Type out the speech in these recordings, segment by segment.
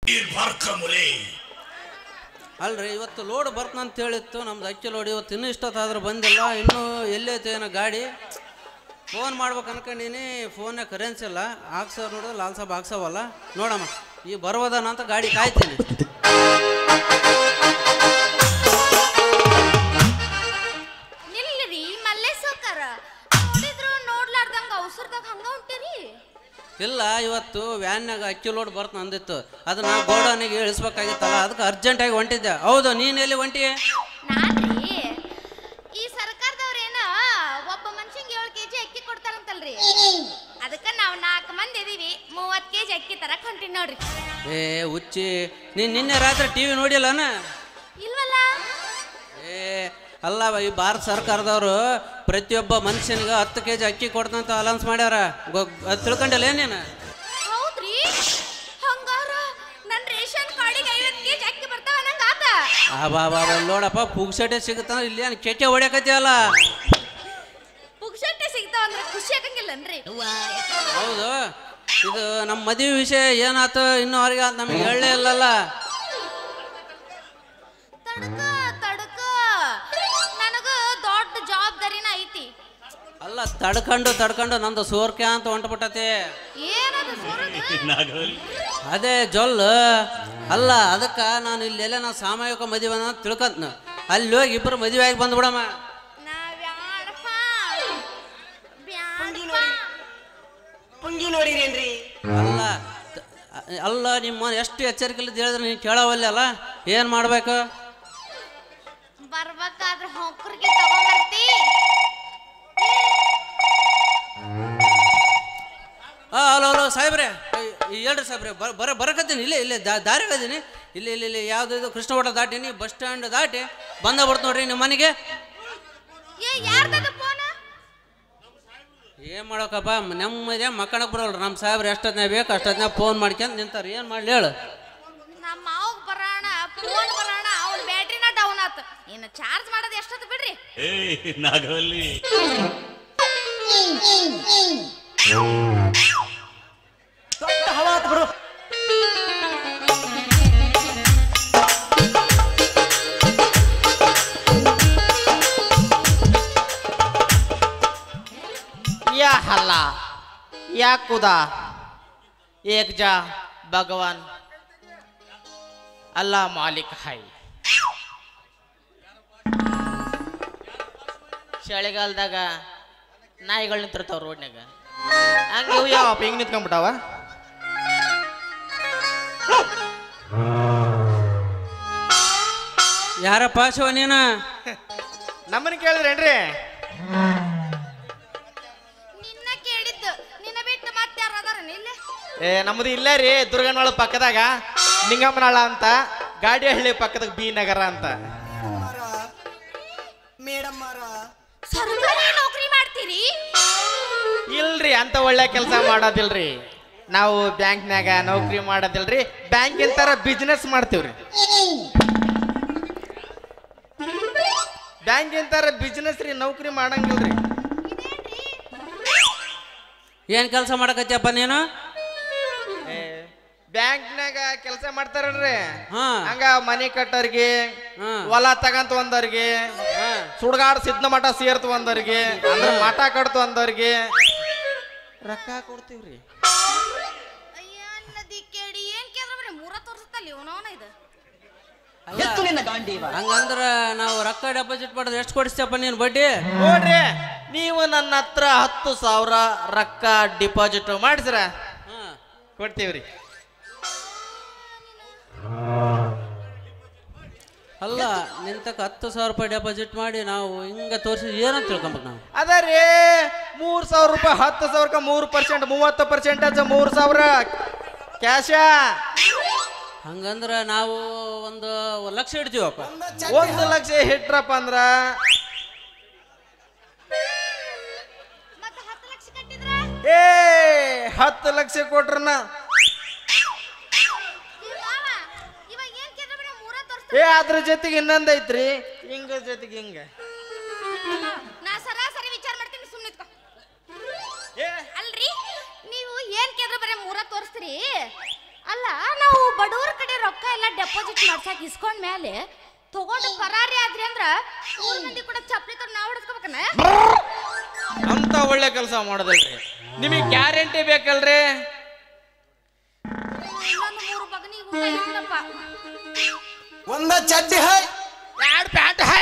ಅಲ್ರಿ ಇವತ್ತು ಲೋಡ್ ಬರ್ತಂತ ಹೇಳಿತ್ತು ನಮ್ದು ಅಕ್ಕಿ ಲೋಡ್ ಇವತ್ತು ಇನ್ನೂ ಇಷ್ಟೊತ್ತಾದ್ರೂ ಬಂದಿಲ್ಲ ಇನ್ನೂ ಎಲ್ಲೈತೆ ಏನೋ ಗಾಡಿ ಫೋನ್ ಮಾಡ್ಬೇಕು ಅನ್ಕೊಂಡೀನಿ ಫೋನ್ಯಾಗ ಕರೆನ್ಸಿ ಇಲ್ಲ ಹಾಕ್ಸೋರು ನೋಡಿದ್ರೆ ಲಾಲ್ ಸಾಬ್ ಹಾಕ್ಸವಲ್ಲ ನೋಡಮ್ಮ ಈ ಬರುವುದನ ಅಂತ ಗಾಡಿ ಕಾಯ್ತೀನಿ ನಿಲ್ಲಿರಿ ಮಲ್ಲೆ ಸೋಕಾರ ನೋಡಿದ್ರು ನೋಡ್ಲಾರ್ದಂಗ ಅವಸರದಾಗ ಹಂಗ ಹೊಂಟಿರಿ ಇಲ್ಲ ಇವತ್ತು ವ್ಯಾನ್ಯಾಗ ಅಕ್ಕಿ ಲೋಡ್ ಬರ್ತ ಅಂದಿತ್ತು ಅದನ್ನ ಗೋಡನಿಗೆ ಇಳಿಸ್ಬೇಕಾಗಿತ್ತಲ್ಲ ಅದಕ್ಕೆ ಅರ್ಜೆಂಟಾಗಿ ಹೊಂಟಿದ್ದೆ ಹೌದು ನೀನು ಎಲ್ಲಿ ಹೊಂಟಿ ನಾನ್ರಿ ಈ ಸರ್ಕಾರದವ್ರೇನ ಒಬ್ಬ ಮನುಷ್ಯಂಗೆ ಏಳು ಕೆಜಿ ಅಕ್ಕಿ ಕೊಡ್ತಾರಂತಲ್ರಿ ಅದಕ್ಕ ನಾವ್ ನಾಲ್ಕು ಮಂದಿ ಇದೀವಿ ಮೂವತ್ ಕೆಜಿ ಅಕ್ಕಿ ತರಕ್ ಹೊಂಟಿನಿ ನೋಡ್ರಿ ಏ ಹುಚ್ಚಿ ನೀನು ನಿನ್ನೆ ರಾತ್ರಿ ಟಿ ವಿ ನೋಡಿಲ್ಲನ ಇಲ್ವಲ್ಲ ಏ ಅಲ್ಲ ಈ ಭಾರತ ಸರ್ಕಾರದವರು ಪ್ರತಿಯೊಬ್ಬ ಮನುಷ್ಯನಿಗೆ ಹತ್ತು ಕೆ ಜಿ ಅಕ್ಕಿ ಕೊಡ್ತಂತ ಅಲೌನ್ಸ್ ಮಾಡ್ಯಾರ ಗೊ- ಅದ್ ತಿಳ್ಕೊಂಡಿಲ್ಲ ಏನೇನು ಹೌದ್ರಿ ಹಂಗಾರ ನನ್ ರೇಷನ್ ಕಾರ್ಡಿಗೆ ಐವತ್ ಕೆಜಿ ಅಕ್ಕಿ ಬರ್ತಾವ ನಂಗ ಆತ ಆ ಬಾ ಬಾ ಬಾ, ನೋಡಪ್ಪ ಪುಗ್ಸಟೆ ಸಿಗುತ್ತ ಇಲ್ಲಿ ಏನು ಕೆಕೆ ಹೊಡ್ಯಾಕತ್ತೀಯಲ್ಲ ಪುಗ್ಸಟ್ಟೆ ಸಿಗ್ತಾವ ಅಂದ್ರೆ ಖುಷಿ ಆಗಂಗಿಲ್ಲನ್ರಿ ಹೌದು ಇದು ನಮ್ಮ ಮದುವೆ ವಿಷಯ ಏನಾಯ್ತು ಇನ್ನೂ ಅವ್ರಿಗೆ ಅಂತ ನಮಗೆ ಹೇಳಲೇ ಇಲ್ಲಲ್ಲ ತಡ್ಕ ತಡ್ಕ ನನಗ ದೊಡ್ಡ ಜವಾಬ್ದಾರಿನ ಐತಿ ಅಲ್ಲ ತಡ್ಕೊಂಡು ತಡ್ಕೊಂಡು ನಂದು ಸೋರ್ಕೆ ಅಂತ ಹೊಂಟ್ಬಿಟ್ಟತಿ ಏನದು ಸುರದು? ಅದೇ ಜೊಲ್ಲು ಅಲ್ಲ ಅದಕ್ಕೆ ನಾನು ಇಲ್ಲೆಲ್ಲ ನಾನು ಸಾಮೂಹಿಕ ಮದುವೆ ಅಂತ ತಿಳ್ಕೊಂತ ಅಲ್ಲಿ ಹೋಗಿ ಇಬ್ಬರು ಮದುವೆ ಆಗಿ ಬಂದ್ಬಿಡಮ್ಮ ನಾ ಬ್ಯಾಡಪ್ಪ. ಬ್ಯಾಡಪ್ಪ. ಪುಂಗಿ ನೋಡಿರೇನ್ರಿ ಅಲ್ಲ ತ- ಅಲ್ಲ ನಿಮ್ಮ ಎಷ್ಟು ಎಚ್ಚರಿಕೆಯಲ್ಲಿ ಹೇಳಿದ್ರೆ ನೀನು ಕೇಳವಲ್ಲ ಅಲ್ಲ ಏನು ಮಾಡ್ಬೇಕು ಬರ್ಬೇಕಾದ್ರೆ ಹೊಕ್ರಿಗೆ ತಗೊಂಬರ್ತಿ ಆ ಹಲೋ ಹಲೋ ಸಾಹೇಬ್ರೆ ಏ- ಏ- ಹೇಳ್ರಿ ಸಾಹೇಬ್ರೆ ಬರ ಬರ ಬರಕತ್ತೀನಿ ಇಲ್ಲೇ ಇಲ್ಲೇ ದಾ ದಾರಿ ಇದೀನಿ ಇಲ್ಲಿ ಇಲ್ಲಿ ಇಲ್ಲಿ ಯಾವ್ದು ಇದು ಕೃಷ್ಣ ಮಠ ದಾಟೀನಿ ಬಸ್ ಸ್ಟ್ಯಾಂಡ್ ದಾಟಿ ಬಂದ ಬರ್ತ ನೋಡ್ರಿ ನಿಮ್ಮ ಮನೆಗೆ ಏ ಯಾರ್ದದು ಫೋನ್ ಏನು ಮಾಡೋಕಪ್ಪ ನೆಮ್ಮದಿ ಮಕ್ಕಳಕ್ಕೆ ಬರೋಲ್ಲ ನಮ್ಮ ಸಾಹೇಬ್ರು ಎಷ್ಟೊತ್ತಿನಾಗ ಬೇಕು ಅಷ್ಟೊತ್ತಿನಾಗ ಫೋನ್ ಮಾಡ್ಕೊಂಡು ನಿಂತಾರೆ ಏನು ಮಾಡಲಿ ಹೇಳು ನಮ್ಮ ಮಾವಗ್ ಬರೋಣ ಫೋನ್ ಬರೋಣ ಅವ್ನ ಬ್ಯಾಟ್ರಿನ ಡೌನ್ ಆತ ಇನ್ನು ಚಾರ್ಜ್ ಮಾಡೋದು ಎಷ್ಟೊತ್ತು ಬಿಡ್ರಿ ಏಯ್ ನಾಗವಲ್ಲಿ ದೊಡ್ಡ ಹವಾ ಆತ್ ಬಿಡು या हल्ला या खुदा एक जा भगवान अल्लाह मालिक है ಚಳಿಗಾಲದಾಗ ನಾಯಿಗಳು ನಿಂತಿರ್ತಾವ ರೋಡ್ನಾಗ ಹಂಗೆ ಇವು ಯಾವ ಹಿಂಗೆ ನಿಂತ್ಕೊಂಡ್ಬಿಟ್ಟಾವ ಯಾರಪ್ಪ ಶಿವ ನೀನು ನಮ್ಮನ್ನ ಕೇಳಿದ್ರೇನ್ರಿ ನಿನ್ನ ಕೇಳಿದ್ದು ನಿನ್ನ ಬಿಟ್ಟು ಮತ್ತೆ ಯಾರು ಅದಾರ ಇಲ್ಲೇ ಏ ನಮ್ಮದು ಇಲ್ಲೇ ರೀ ದುರ್ಗನೊಳ ಪಕ್ಕದಾಗ ನಿಂಗಮ್ಮನಾಳ ಅಂತ ಗಾಡಿಹಳ್ಳಿ ಪಕ್ಕದಾಗ ಬಿ ನಗರ ಅಂತ ಮೇಡಮ್ ಮಾರ ಸರ್ಕಾರಿ ನೌಕರಿ ಮಾಡ್ತೀರಿ ಇಲ್ರಿ ಅಂತ ಒಳ್ಳೆ ಕೆಲಸ ಮಾಡೋದಿಲ್ರಿ ನಾವು ಬ್ಯಾಂಕ್ನಾಗ ನೌಕರಿ ಮಾಡೋದಿಲ್ರಿ ಬ್ಯಾಂಕಿನ ತರ ಬಿಸ್ನೆಸ್ ಮಾಡ್ತೀವ್ರಿ ಬ್ಯಾಂಕಿನ ತರ ಬಿಸ್ನೆಸ್ ರೀ ನೌಕರಿ ಮಾಡಂಗಿಲ್ರಿ ಏನು ಕೆಲಸ ಮಾಡಕತ್ಯಪ್ಪ ನೀನು ಬ್ಯಾಂಕ್ನಾಗ ಕೆಲಸ ಮಾಡ್ತಾರಲ್ರಿ ಹಾ. ಹಂಗ ಮನಿ ಕಟ್ಟೋರ್ಗೆ ಹಾ. ಹೊಲ ತಗಂತ ಒಂದವ್ರಿಗೆ ಸುಡ್ಗಾಡ್ ಸಿದ್ಧ ಮಠ ಸೇರ್ತು ಒಂದವ್ರಿಗೆ ಅಂದ್ರೆ ಮಠ ಕಟ್ತು ಒಂದವ್ರಿಗೆ ರೊಕ್ಕ ಕೊಡ್ತೀವ್ರಿ ಅಯ್ಯ ನದಿ ಕೇಳಿ ಏನ್ ಕೇಳ ಬರೀ ಮೂರ ತೋರಿಸುತ್ತಲ್ಲ ಇವನವನ ಇದು ಎತ್ತು ನಿನ್ನ ಗಾಂಡೀವ ಹಂಗಂದ್ರ ನಾವು ರೊಕ್ಕ ಡೆಪಾಸಿಟ್ ಮಾಡೋದು ಎಷ್ಟು ಕೊಡಿಸ್ತೇಪ್ಪ ನೀನು ಬಡ್ಡಿ ನೋಡ್ರಿ ನೀವು ನನ್ನ ಹತ್ರ ಹತ್ತು ಸಾವಿರ ರೊಕ್ಕ ಡಿಪಾಸಿಟ್ ಮಾಡಿಸ್ರ ಹಾಂ ಕೊಡ್ತೀವ್ರಿ ಅಲ್ಲ ನಿಂತಕ್ಕೆ ಹತ್ತು ಸಾವಿರ ರೂಪಾಯಿ ಡೆಪಾಸಿಟ್ ಮಾಡಿ ನಾವು ಹಿಂಗೆ ತೋರಿಸಿ ಏನಂತ ತಿಳ್ಕೊಬೇಕು ನಾವು ಅದ ರೀ ಮೂರ್ ಸಾವಿರ ರೂಪಾಯಿ ಹತ್ತು ಸಾವಿರಕ್ಕೆ ಮೂರು ಪರ್ಸೆಂಟ್ ಮೂವತ್ತು ಪರ್ಸೆಂಟೇಜ್ ಮೂರು ಸಾವಿರ ಕ್ಯಾಶ ಹಂಗಂದ್ರೆ ನಾವು ಒಂದು ಲಕ್ಷ ಇಡ್ತೀವಪ್ಪ ಒಂದು ಲಕ್ಷ ಹಿಟ್ರಪ್ಪ ಅಂದ್ರ ಮತ್ತೆ ಹತ್ತು ಲಕ್ಷ ಕಟ್ಟಿದ್ರ ಏ ಹತ್ತು ಲಕ್ಷ ಕೊಟ್ರನ ಇವಾಗ ಇವಾಗ ಏನ್ ಕೇಳಿದ್ರೆ ಬರೀ ಮೂರ ಏ ಅದ್ರ ಜೊತೆಗೆ ಇನ್ನೊಂದ್ ಐತ್ರಿ ಹಿಂಗ ಜೊತೆಗೆ ಹಿಂಗ ನಾ ಸರಾಸರಿ ವಿಚಾರ ಮಾಡ್ತೀನಿ ಸುಮ್ಮನೆ ಏ ಅಲ್ರಿ ನೀವು ಏನ್ ಕೇಳಿದ್ರೆ ಬರೀ ಮೂರ ತೋರಿಸ್ತೀರಿ ಅಲ್ಲ ನಾವು ಬಡವರ ಕಡೆ ರೊಕ್ಕ ಎಲ್ಲ ಡೆಪಾಸಿಟ್ ಮಾಡ್ಸಕ್ ಇಸ್ಕೊಂಡ್ ಮೇಲೆ ತಗೊಂಡು ಪರಾರಿ ಆದ್ರಿ ಅಂದ್ರ ಊರ್ ಮಂದಿ ಕೂಡ ಚಪ್ಲಿ ತರ ನಾವ್ ಹೊಡ್ಸ್ಕೋಬೇಕನ ಅಂತ ಒಳ್ಳೆ ಕೆಲಸ ಮಾಡೋದಲ್ರಿ ನಿಮಗೆ ಗ್ಯಾರಂಟಿ ಬೇಕಲ್ರಿ ಇನ್ನೊಂದು ಮೂರು ಬಗನಿ ಊಟ ಇಲ್ಲಪ್ಪ ಒಂದ ಚಡ್ಡಿ ಹೈ ಎರಡು ಪ್ಯಾಂಟ್ ಹೈ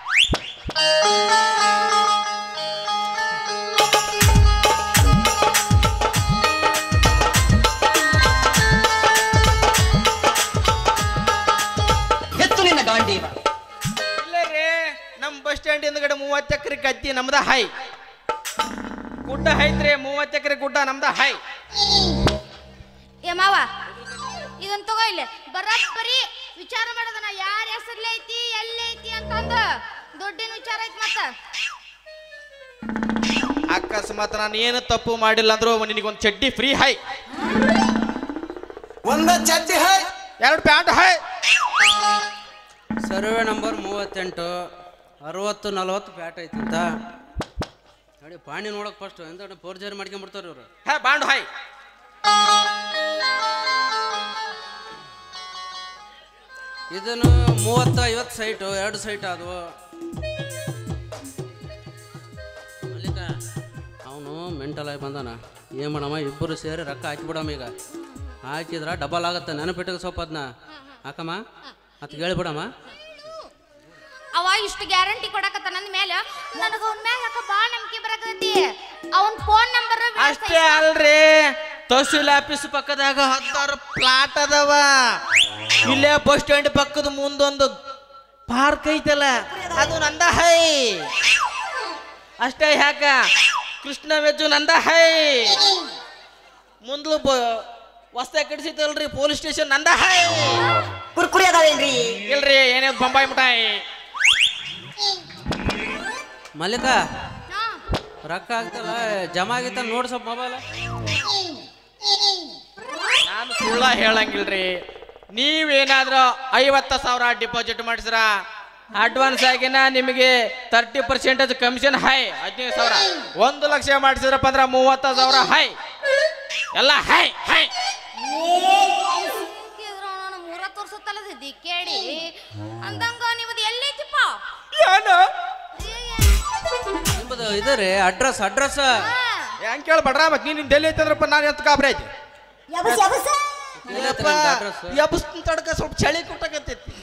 ಎತ್ತು ನಿನ್ನ ಗಾಂಡೀವ ಇಲ್ಲೇ ರೀ ನಮ್ಮ ಬಸ್ ಸ್ಟ್ಯಾಂಡ್ ಹಿಂದ್ಗಡೆ ಮೂವತ್ತು ಎಕರೆ ಗದ್ದಿ ನಮ್ದ ಹೈ ಗುಡ್ಡ ಐತ್ರಿ ಮೂವತ್ತು ಎಕರೆ ಗುಡ್ಡ ನಮ್ದ ಹೈ ಏ ಮಾವ ಇದನ್ ತಗೋ ಇಲ್ಲಿ ಬರಬ್ಬರಿ ವಿಚಾರ ಮಾಡೋದನ್ನ ಯಾರ ಹೆಸರ್ಲೆ ಐತಿ ಎಲ್ಲಿ ಐತಿ ಅಂತಂದ ದುಡ್ಡಿನ ವಿಚಾರ ಐತಿ ಮತ್ತ ಅಕಸ್ಮಾತ್ ನಾನು ಏನು ತಪ್ಪು ಮಾಡಿಲ್ಲ ಅಂದ್ರೂ ನಿನಗೊಂದು ಚಡ್ಡಿ ಫ್ರೀ ಹೈ ಒಂದ ಚಡ್ಡಿ ಹೈ ಎರಡು ಪ್ಯಾಂಟ್ ಹೈ ಸರ್ವೆ ನಂಬರ್ ಮೂವತ್ತೆಂಟು ಅರವತ್ತು ನಲವತ್ತು ಪ್ಯಾಟ್ ಐತಂತ ನೋಡಿ ಪಾಣಿ ನೋಡಕ್ ಫಸ್ಟ್ ಎಂತ ಫೋರ್ಜರಿ ಮಾಡ್ಕೊಂಡ್ಬಿಡ್ತಾರೆ ಇವರು ಹೇ ಬಾಂಡ್ ಹೈ ಇದನ್ನು ಮೂವತ್ತು ಐವತ್ತು ಸೈಟು ಎರಡು ಸೈಟ್ ಆದವು ಮಲ್ಲಿಕ ಅವನು ಮೆಂಟಲ್ ಆಗಿ ಬಂದಾನ ಏನು ಮಾಡಮ್ಮ ಇಬ್ಬರು ಸೇರಿ ರೊಕ್ಕ ಹಾಕಿಬಿಡಮ್ಮ ಈಗ ಹಾಕಿದ್ರ ಡಬಲ್ ಆಗತ್ತೆ ನೆನಪಿಟ್ಟಿಗೆ ಸ್ವಲ್ಪ ಅದನ್ನ ಹಾಕಮ್ಮ ಅದು ಹೇಳಿಬಿಡಮ್ಮ ಅವ ಇಷ್ಟು ಗ್ಯಾರಂಟಿ ಕೊಡಕತ್ತ ನಂದ ಮೇಲೆ ನನಗ ಅವನ ಮ್ಯಾಗ ಯಾಕ ಬಾಳ ನಂಬಿಕೆ ಬರಕತ್ತೈತಿ ಅವನ್ ಫೋನ್ ನಂಬರ್ ಅಷ್ಟೇ ಅಲ್ರಿ ತಹಸೀಲ್ ಆಫೀಸ್ ಪಕ್ಕದಾಗ ಹತ್ತಾರು ಪ್ಲಾಟ್ ಅದಾವ ಇಲ್ಲೇ ಬಸ್ ಸ್ಟ್ಯಾಂಡ್ ಪಕ್ಕದ ಮುಂದೊಂದು ಪಾರ್ಕ್ ಐತಲ್ಲ ಅದು ನಂದ ಹೈ ಅಷ್ಟೇ ಯಾಕ ಕೃಷ್ಣ ವೆಜ್ಜು ನಂದ ಹೈ ಮುಂದ್ಲು ಬ ಹೊಸ್ದಾಗಿ ಕಡಿಸಿತಲ್ರಿ ಪೊಲೀಸ್ ಸ್ಟೇಷನ್ ನಂದ ಹೈ ಕುರ್ಕುರಿ ಅದಾವೇನ್ರಿ ಇಲ್ರಿ ಏನೇ ಬೊಂಬಾಯಿ ಮಿಠಾಯಿ ಮಲ್ಲಿಕ ರೊಕ್ಕ ಆಗ್ತಲ್ಲ ಜಮಾ ಆಗಿತ್ತ ನೋಡಿ ಸ್ವಲ್ಪ ಮೊಬೈಲ್ ನಾನು ಸುಳ್ಳ ಹೇಳಂಗಿಲ್ರಿ ನೀವೇನಾದ್ರೂ ಐವತ್ತು ಸಾವಿರ ಡಿಪಾಸಿಟ್ ಮಾಡಿಸ್ರ ಅಡ್ವಾನ್ಸ್ ಆಗಿನ ನಿಮಗೆ ತರ್ಟಿ ಪರ್ಸೆಂಟೇಜ್ ಕಮಿಷನ್ ಹೈ ಹದಿನೈದು ಸಾವಿರ ಒಂದು ಲಕ್ಷ ಮಾಡಿಸಿದ್ರಪ್ಪ ಅಂದ್ರೆ ಮೂವತ್ತು ಸಾವಿರ ಹೈ ಎಲ್ಲ ಹೈ ಹೈ ಮೂರತ್ತು ವರ್ಷ ತಲದಿದ್ದಿ ಕೇಳಿ ಅಂದಂಗ ನಿಮ್ಮದು ಎಲ್ಲೈತಿಪ್ಪ ಏನು ನಿಮ್ಮದು ಇದು ರೀ ಅಡ್ರೆಸ್ ಅಡ್ರೆಸ್ ಹೆಂಗ್ ಕೇಳ್ಬೇಡ್ರ ಮತ್ತೆ ನೀನು ಡೆಲ್ಲಿ ಐತಂದ್ರಪ್ಪ ನಾನು ಎಂತ ಗಾಬರಿ ಐತಿ ಅಡ್ರೆಸ್ ಎಬ್ಬಸ್ ತಡ್ಕ ಸ್ವಲ್ಪ ಚಳಿ ಕೊಟ್ಟಾಗತ್ತೈತಿ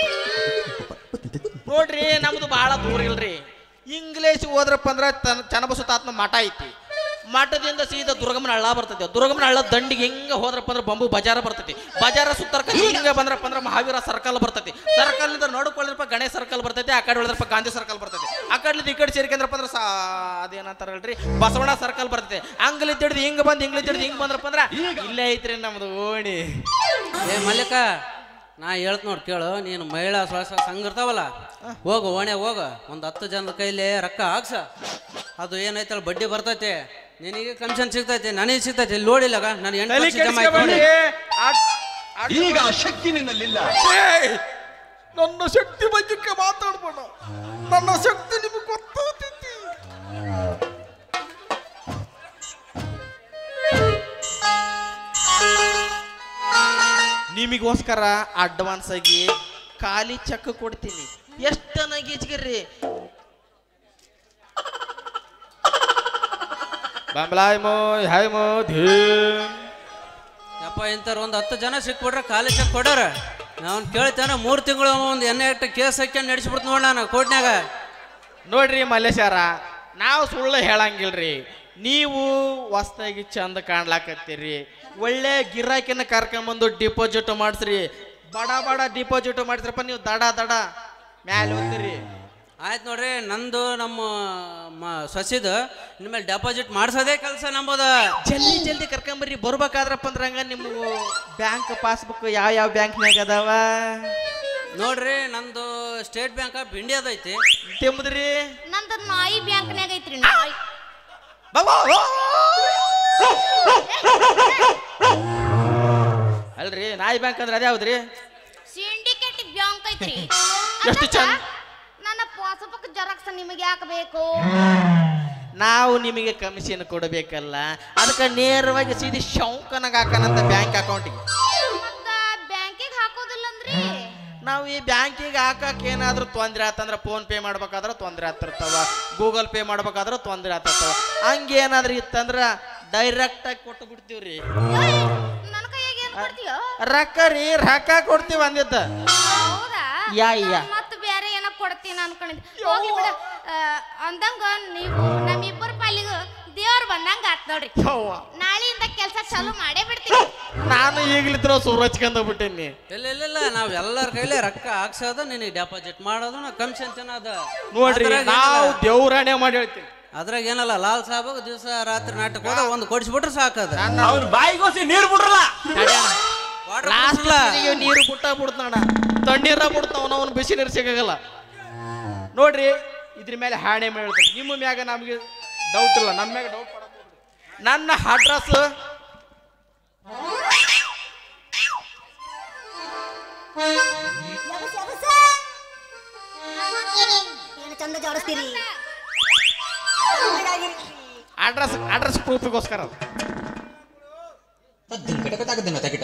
ನೋಡ್ರಿ ನಮ್ದು ಬಹಳ ದೂರ ಇಲ್ರಿ ಇಂಗ್ಲೇಷ್ ಹೋದ್ರಪ್ಪ ಅಂದ್ರೆ ತನ್ನ ಚನ್ನಬಸವ ತಾತನ ಮಠ ಐತಿ ಮಠದಿಂದ ಸೀದಾ ದುರ್ಗಮ್ಮನ ಹಳ್ಳ ಬರ್ತೈತಿ ದುರ್ಗಮ್ಮನ ಹಳ್ಳ ದಂಡಿಗೆ ಹೆಂಗ ಹೋದ್ರಪ್ಪ ಅಂದ್ರೆ ಬಂಬು ಬಜಾರ ಬರ್ತೈತಿ ಬಜಾರ ಸುತ್ತರ್ಕ ಹಿಂಗ ಬಂದ್ರಪ್ಪ ಅಂದ್ರೆ ಮಹಾವೀರ ಸರ್ಕಲ್ ಬರ್ತೈತಿ ಸರ್ಕಲ್ ನಿಂದ ನೋಡ್ಕೊಳ್ಳಿದ್ರಪ್ಪ ಗಣೇಶ್ ಸರ್ಕಲ್ ಬರ್ತೈತಿ ಆ ಕಡೆ ಉಳಿದ್ರಪ್ಪ ಗಾಂಧಿ ಸರ್ಕಲ್ ಬರ್ತೈತಿ ಆ ಕಡೆ ಈ ಕಡೆ ಸೇರ್ಕೊಂಡ್ರಪ್ಪ ಅಂದ್ರೆ ಸಾ ಅದೇನಂತಾರಲ್ರಿ ಬಸವಣ್ಣ ಸರ್ಕಲ್ ಬರ್ತೈತಿ ಅಂಗ್ಲಿ ತಿಡ್ದು ಹಿಂಗ ಬಂದು ಇಂಗ್ಲಿ ತಿಡ್ದು ಹಿಂಗ್ ಬಂದ್ರಪ್ಪ ಅಂದ್ರೆ ಇಲ್ಲೇ ಐತ್ರಿ ನಮ್ದು ಓಣಿ ಏ ಮಲ್ಲಿಕ ನಾ ಹೇಳ್ತ ನೋಡಿ ಕೇಳು ನೀನು ಮಹಿಳಾ ಸ್ವಸ ಸಂಘ ಇರ್ತಾವಲ್ಲ ಹೋಗು ಓಣೆ ಹೋಗು ಒಂದು ಹತ್ತು ಜನದ ಕೈಲಿ ರೊಕ್ಕ ಹಾಕ್ಸ ಅದು ಏನೈತಲ್ಲ ಬಡ್ಡಿ ಬರ್ತೈತಿ ನಿನಗೆ ಕಮಿಷನ್ ಸಿಗ್ತೈತಿ ನನಗೆ ಸಿಗ್ತೈತಿ ಇಲ್ಲಿ ನೋಡಿಲ್ಲಗ ನಾನು ಎಂಟು ತಲೆ ವರ್ಷ ಜಮಾ ಆಯ್ತು ನೋಡಿ ಕೆಡಿಸ್ಕೊಬೇಡ್ರಿ. ಆಡ್- ಆಡ್- ಈಗ ಆ ಶಕ್ತಿ ನಿನ್ನಲ್ಲಿಲ್ಲ ಏಯ್! ನನ್ನ ಶಕ್ತಿ ಬಗ್ಗೆ ಮಾತಾಡ್ಬೇಡ ನನ್ನ ಶಕ್ತಿ ನಿಮಗೆ ಗೊತ್ತಾಗ್ತೈತಿ ನಿಮಗೋಸ್ಕರ ಅಡ್ವಾನ್ಸ್ ಆಗಿ ಖಾಲಿ ಚೆಕ್ ಕೊಡ್ತೀನಿ ಎಷ್ಟು ನಗೇಜ್ಗಿರ್ರಿ ಬಾಂಬ್ಲಾಯ್ ಮೋ ಹಾಯ್ ಮೋ ಧೀಮ್ ಯಪ್ಪ ಇಂಥವ್ರು ಒಂದು ಹತ್ತು ಜನ ಸಿಕ್ಬಿಟ್ರೆ ಖಾಲಿ ಚೆಕ್ ಕೊಡೋರ ನಾವು ಕೇಳ್ತೇನೆ ಮೂರು ತಿಂಗಳು ಒಂದು ಎಣ್ಣೆ ಇಟ್ಟು ಕೇಸ್ ಹಾಕ್ಯಂಡು ನಡೆಸ್ಬಿಡ್ತು ನೋಡಿ ನಾನು ಕೋರ್ಟ್ನ್ಯಾಗ ನೋಡ್ರಿ ಮಲ್ಲೇಶಾರ ನಾವು ಸುಳ್ಳು ಹೇಳಂಗಿಲ್ರಿ ನೀವು ಹೊಸ್ದಾಗಿ ಚಂದ ಕಾಣ್ಲಾಕತ್ತೀರಿ ಒಳ್ಳೆ ಗಿರಾಕಿನ ಕರ್ಕೊಂಬಂದು ಡಿಪಾಸಿಟ್ ಮಾಡಿಸ್ರಿ ಬಡ ಬಡ ಡಿಪಾಸಿಟ್ ಮಾಡಿಸ್ರಪ್ಪ ನೀವು ದಡ ದಡ ಮ್ಯಾಲೆ ಹೋಗ್ತೀರಿ ಆಯ್ತು ನೋಡ್ರಿ ನಂದು ನಮ್ಮ ಮ- ಸೊಸಿದು ಇನ್ಮೇಲೆ ಡೆಪಾಸಿಟ್ ಮಾಡ್ಸೋದೇ ಕೆಲಸ ನಂಬೋದ ಜಲ್ದಿ ಜಲ್ದಿ ಕರ್ಕೊಂಬರ್ರಿ ಬರ್ಬೇಕಾದ್ರಪ್ಪ ಅಂದ್ರೆ ಹಂಗ ನಿಮ್ಮ ಬ್ಯಾಂಕ್ ಪಾಸ್ಬುಕ್ ಯಾವ ಯಾವ ಬ್ಯಾಂಕ್ನಾಗ ಅದಾವ ನೋಡ್ರಿ ನಂದು ಸ್ಟೇಟ್ ಬ್ಯಾಂಕ್ ಆಫ್ ಇಂಡಿಯಾದ ಐತಿ ತೆಂಬುದ್ರಿ ನಂದು ನಾಯಿ ಬ್ಯಾಂಕ್ನ್ಯಾಗ ಐತ್ರಿ ನಾಯಿ ಅಲ್ರಿ ನಾಯಿ ಬ್ಯಾಂಕ್ ಅಂದ್ರೆ ಅದೇ ಯಾವ್ದ್ರಿ ಸಿಂಡಿಕೇಟ್ ಬ್ಯಾಂಕ್ ಐತ್ರಿ ಎಷ್ಟು ಚಂದ. ನನ್ನ ಪಾಸ್ಬುಕ್ ಜೆರಾಕ್ಸ್ ನಿಮಗೆ ಯಾಕೆ ಬೇಕು ನಾವು ನಿಮಗೆ ಕಮಿಷನ್ ಕೊಡಬೇಕಲ್ಲ ಅದಕ್ಕೆ ನೇರವಾಗಿ ಸೀದಿ ಶೌಕನಾಗ ಹಾಕನಂತ ಬ್ಯಾಂಕ್ ಅಕೌಂಟಿಗೆ ನಾವು ಈ ಬ್ಯಾಂಕಿಗೆ ಹಾಕಕ್ಕೆ ಏನಾದ್ರೂ ತೊಂದ್ರೆ ಆತಂದ್ರೆ ಫೋನ್ ಪೇ ಮಾಡ್ಬೇಕಾದ್ರೆ ತೊಂದ್ರೆ ಆಗ್ತಿರ್ತಾವ ಗೂಗಲ್ ಪೇ ಮಾಡ್ಬೇಕಾದ್ರೆ ತೊಂದ್ರೆ ಆಗ್ತಿರ್ತಾವ ಹಂಗೇನಾದ್ರೂ ಇತ್ತಂದ್ರ ಡೈರೆಕ್ಟ್ ಆಗಿ ಕೊಟ್ಟು ಬಿಡ್ತೀವ್ರಿ ನನ್ನ ಕೈಯಾಗ ಏನ್ ಕೊಡ್ತೀಯೋ ರೊಕ್ಕ ರೀ ರೊಕ್ಕ ಕೊಡ್ತೀವಿ ಅಂದಿದ್ದ ಹೌದಾ ಯಾ, ಯಾ. ಮತ್ತೆ ಬೇರೆ ಏನೋ ಕೊಡ್ತೀನಿ ಅನ್ಕೊಂಡಿದ್ದೆ ಹೋಗ್ಲಿ ಬಿಡ ಆ, ಅಂದಂಗ ನೀವು ನಮ್ಮಿಬ್ಬರ ಪಾಲಿಗೂ ದೇವ್ರು ಬಂದಂಗ ಆತ್ ನೋಡ್ರಿ ಯವ್ವ, ನಾಳೆಯಿಂದ ಕೆಲಸ ಚಾಲು ಮಾಡೇ ಬಿಡ್ತೀನಿ ನಾನು ಈಗ್ಲಿತ್ರ ಸುರು ಹಚ್ಕೊಂಡ ಬಿಟ್ಟಿನಿ ಇಲ್ಲ ಇಲ್ಲ ಇಲ್ಲ ನಾವ್ ಎಲ್ಲರ ಕೈಲಿ ರೊಕ್ಕ ಹಾಕ್ಸೋದು ನಿನಗೆ ಡೆಪಾಸಿಟ್ ಮಾಡೋದು ನಾ ಕಮಿಷನ್ ತಿನ್ನೋದು ನೋಡ್ರಿ ಅದ್ರಾಗ ನಾವು ಏನಲ್ಲ- ದೇವ್ರಾಣೆ ಮಾಡಿ ಹೇಳ್ತೀನಿ ಅದ್ರಾಗ ಏನಲ್ಲ ಲಾಲ್ ಸಾಬ್ ದಿವಸ ರಾತ್ರಿ ನಾಟಕ ಹೋದ ಒಂದು ಕೊಡಿಸ್ಬಿಟ್ರೆ ಸಾಕದ ನನ್ನ ಅವ್ರ ಬಾಯಿಗೋಸಿ ನೀರ್ ಬಿಡ್ರಲ್ಲ ಲಾಸ್ಟ್ ನೀರು ಬುಟ್ಟ ಬಿಡ್ತಾನ ತಣ್ಣೀರ ಬಿಡ್ತಾವ ಅವನು ಬಿಸಿ ನೀರು ಸಿಗಲ್ಲ ನೋಡ್ರಿ ಇದ್ರ ಮೇಲೆ ಹಾಣೆ ಮೇಲೆ ಹೇಳ್ತಾನೆ ನಿಮ್ಮ ಮ್ಯಾಗ ನಮಗೆ ಡೌಟ್ ಇಲ್ಲ ನಮ್ಮ ಮ್ಯಾಗ ಡೌಟ್ ನನ್ನ ಅಡ್ರೆಸ್ ಏನು ಚಂದ ಜಾಡಿಸ್ತೀರಿ ಅಡ್ರೆಸ್ ಅಡ್ರೆಸ್ ಪ್ರೂಫಿಗೋಸ್ಕರ ಅದು ತದ್ದಿನ ಕಟಕ ತಗದಿನ ತಗಿಟ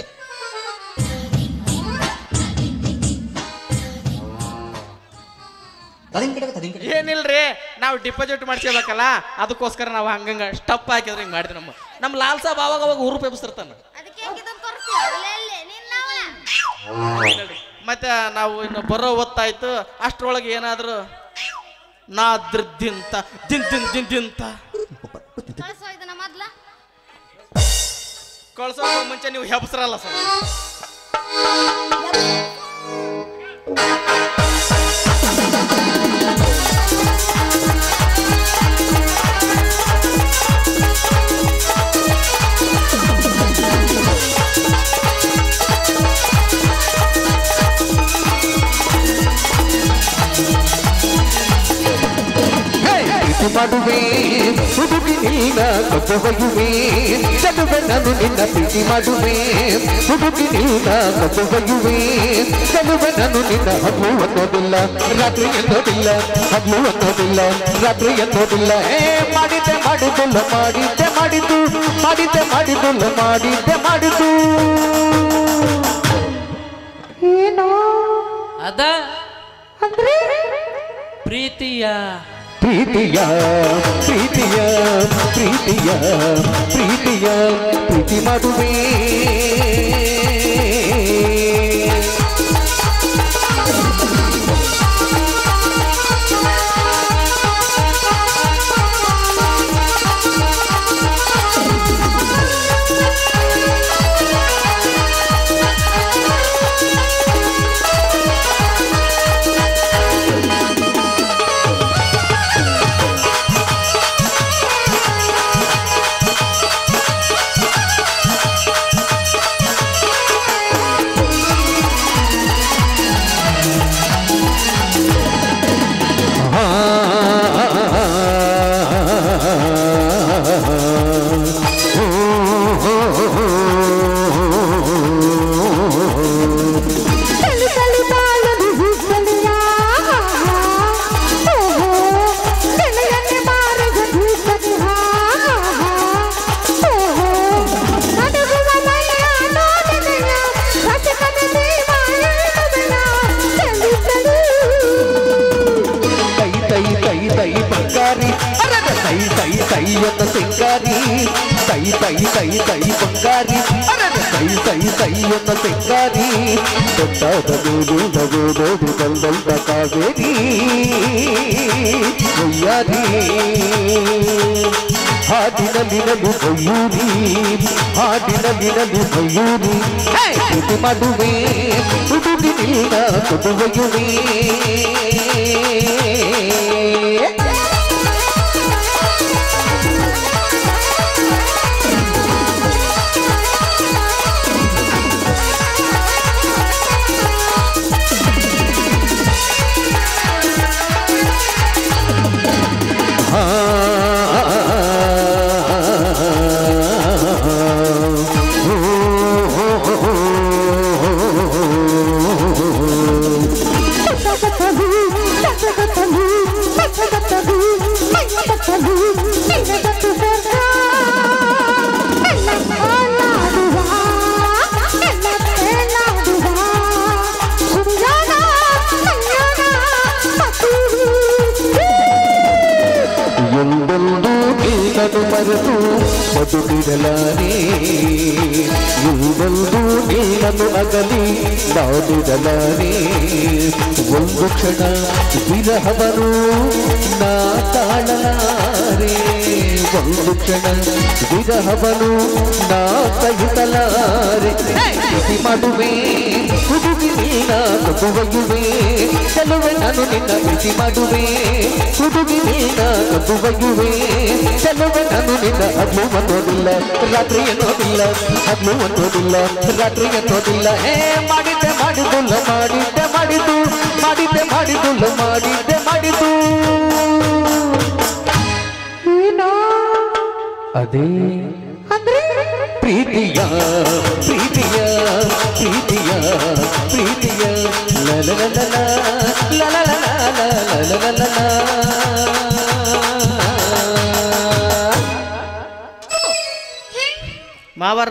ತದಿನ ಕಟಕ ತದಿನ ಕಟಕ ಏನಿಲ್ರಿ ನಾವು ಡಿಪಾಸಿಟ್ ಮಾಡ್ಸ್ಕೋಬೇಕಲ್ಲ ಅದಕ್ಕೋಸ್ಕರ ನಾವು ಹಂಗಂಗ ಸ್ಟಪ್ ಹಾಕಿದ್ರೆ ಹಿಂಗೆ ಮಾಡಿದ್ವಿ ನಮ್ಮ ನಮ್ಮ ಲಾಲ್ ಸಾಬ್ ಅವಾಗ ಅವಾಗ ಊರು ಎಬ್ಸ್ತಿರ್ತಾನ ಅದಕ್ಕೆ ಇದನ್ನ ತೋರಿಸ್ತೀಯ ಅಲ್ಲೇ ನಿನ್ನವಳ ಮತ್ತೆ ನಾವು ಇನ್ನು ಬರೋ ಹೊತ್ತಾಯ್ತು ಅಷ್ಟ್ರೊಳಗೆ ಏನಾದ್ರು ನಾ ದಿಂತ ದಿನ್ ದಿನ್ ದಿನ್ ದಿಂತ ಕಳ್ಸೋ ಇದನ್ನ ಮೊದ್ಲ ಕಳ್ಸೋ ಮುಂಚೆ ನೀವು ಹೆಬ್ಸ್ರಲ್ಲ ಸರ್ ಪ್ರೀತಿ ಮಾಡುವೆ ಹುಡುಗಿ ನಿನ್ನ ಕಬ್ಬೊಯ್ಯುವೆ ಚಲುವೆ ನಾನು ನಿನ್ನ ಪ್ರೀತಿ ಮಾಡುವೆ ಹುಡುಗಿ ನಿನ್ನ ಕಬ್ಬೊಯ್ಯುವೆ ಚಲುವೆ ನಾನು ನಿನ್ನ ಹಗ್ಲು ಅನ್ನೋದಿಲ್ಲ ರಾತ್ರಿ ಅನ್ನೋದಿಲ್ಲ ಹಗ್ಲು ಅನ್ನೋದಿಲ್ಲ ರಾತ್ರಿ ಅನ್ನೋದಿಲ್ಲ ಏ ಮಾಡಿದ್ದೆ ಮಾಡಿದ್ದಿಲ್ಲ ಮಾಡಿದ್ದೆ ಮಾಡಿದ್ದು ಮಾಡಿದ್ದೆ ಮಾಡಿದ್ದಿಲ್ಲ ಮಾಡಿದ್ದೆ ಮಾಡಿದ್ದು ಅದ ಪ್ರೀತಿಯ ಪ್ರೀತಿಯ ಪ್ರೀತಿಯ ಪ್ರೀತಿಯ ಪ್ರೀತಿಯ ಪ್ರೀತಿ ಮಾಡುವೆ ತೈ ತೈ ತೈ ತೈ ಬಂಗಾರಿ ಅರರ ತೈ ತೈ ತೈ ಎನ್ನ ಸಿಂಗಾರಿ ತೈ ತೈ ತೈ ತೈ ಬಂಗಾರಿ ಅರರ ತೈ ತೈ ತೈ ಎನ್ನ ಸಿಂಗಾರಿ ದೊಡ್ಡದ ನೂರು ನಗು ನೋಡು ಬಲ್ಬಲ್ದ ಕಾವೇರಿ ಒಯ್ಯಾರಿ ಹಾಡಿನಲ್ಲಿ ನಲು ಬಯ್ಯೂರಿ ಹಾಡಿನಲ್ಲಿ ನಲು ಬಯ್ಯೂರಿ ಇದು ಮಾಡುವೆ ಹುಡುಗಿ ನಿನ್ನ ಕೊಡುವೆಯುವೆ ಮರೆತು ಬದುಕಿರಲಾರೆ ಇಲ್ಲೊಂದು ನೀನನ್ನು ಅಗಲಿ ನಾಡಿರಲಾರೆ ಒಂದು ಕ್ಷಣ ವಿರಹವನು ನಾ ತಾಳಲಾರೆ ಒಂದು ಕ್ಷಣ ವಿರಹವನು ನಾ ಸಹಿಸಲಾರೆ ಪ್ರೀತಿ ಮಾಡುವೆ ಹುಡುಗಿ ನೀನ ಕಬ್ಬುವಯುವೆ ಚೆಲುವೆ ನಾನು ನಿನ್ನ ಪ್ರೀತಿ ಮಾಡುವೆ ಹುಡುಗಿ ನೀನ ಕಬ್ಬುವಯುವೆ ಚೆಲುವೆ ನಾನು ನಿನ್ನ ಹಗ್ಲು ಅನ್ನೋದಿಲ್ಲ ರಾತ್ರಿ ಅನ್ನೋದಿಲ್ಲ ಹಗ್ಲು ಅನ್ನೋದಿಲ್ಲ ರಾತ್ರಿ ಅನ್ನೋದಿಲ್ಲ ಏ ಮಾಡಿದ್ದೆ ಮಾಡಿದುಲ್ಲ ಮಾಡಿದ್ದೆ ಮಾಡಿದ್ದು ಮಾಡಿದ್ದೆ ಮಾಡಿದುಲ್ಲ ಮಾಡಿದ್ದೆ ಮಾಡಿದ್ದು ಅದೇ ಪ್ರೀತಿಯ ಪ್ರೀತಿಯ ಪ್ರೀತಿಯ ಪ್ರೀತಿಯ ಲಲಲಲಲ, ಲಲಲಲಲ, ಲಲಲಲಲ. ಮಾವರ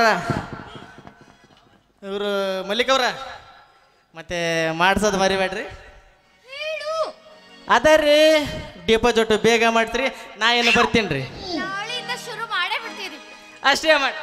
ಇವರು ಮಲ್ಲಿಕವ್ರ ಮತ್ತೆ ಮಾಡ್ಸೋದು ಮರಿಬೇಡ್ರಿ ಹೇಳು ಅದ ರೀ ಡಿಪಾಸಿಟ್ ಬೇಗ ಮಾಡ್ತೀರಿ ನಾ ಏನು ಬರ್ತೀನಿ ರೀ ನಾಳೆಯಿಂದ ಶುರು ಮಾಡೇ ಬಿಡ್ತೀರಿ ಅಷ್ಟೇ ಮಾಡಿ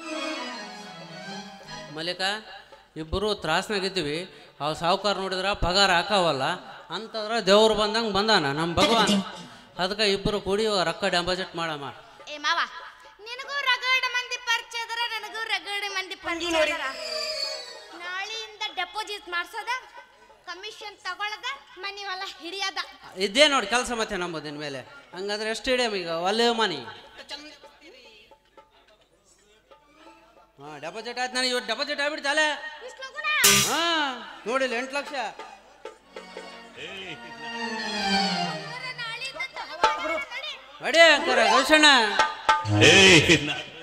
ಮಲ್ಲಿಕ ಇಬ್ಬರು ತ್ರಾಸ್ನಾಗಿದ್ದೀವಿ ಅವು ಸಾವುಕಾರ ನೋಡಿದ್ರ ಪಗಾರ ಹಾಕಾವಲ್ಲ ಅಂತಂದ್ರೆ ದೇವ್ರು ಬಂದಂಗೆ ಬಂದಾನ ನಮ್ಮ ಭಗವಾನ್ ಅದಕ್ಕೆ ಇಬ್ಬರು ಕೂಡಿ ರೊಕ್ಕ ಡೆಪಾಸಿಟ್ ಮಾಡಮ್ಮ ಏ ಮಾವ ನಿನಗೂ ರಗಡ ಮಂದಿ ಪರಿಚಯ ಅದರ ನನಗೂ ರಗಡ ಮಂದಿ ಪರಿಚಯ ಅದರ ನಾಳೆಯಿಂದ ಡೆಪಾಸಿಟ್ ಮಾಡ್ಸೋದ ಕಮಿಷನ್ ತಗೊಳ್ಳದ ಮನಿ ಹೊಲ ಹಿಡಿಯದ ಇದೇ ನೋಡಿ ಕೆಲಸ ಮತ್ತೆ ನಂಬೋದಿನ ಮೇಲೆ ಹಂಗಂದ್ರೆ ಎಷ್ಟು ಹಿಡಿಯಮ್ ಈಗ ಒಳ್ಳೆ ಮನಿ ಹಾಂ ಡೆಪಾಸಿಟ್ ಆಯ್ತು ನನಗೆ ಇವತ್ತು ಡೆಪಾಸಿಟ್ ಆಗ್ಬಿಡ್ತಲ್ಲ ಇಷ್ಟ್ ಲಗುನ? ಹಾಂ ನೋಡಿಲ್ಲ ಎಂಟು ಲಕ್ಷ ಹಂಗಾರೆ ನಾಳೆಯಿಂದ ತಗೊಳ್ಳೋಣ. ನಡಿ. ಅಡಿ ಅಂತಾರೆ ಘೋಷಣ ಏಯ್ ನಾ-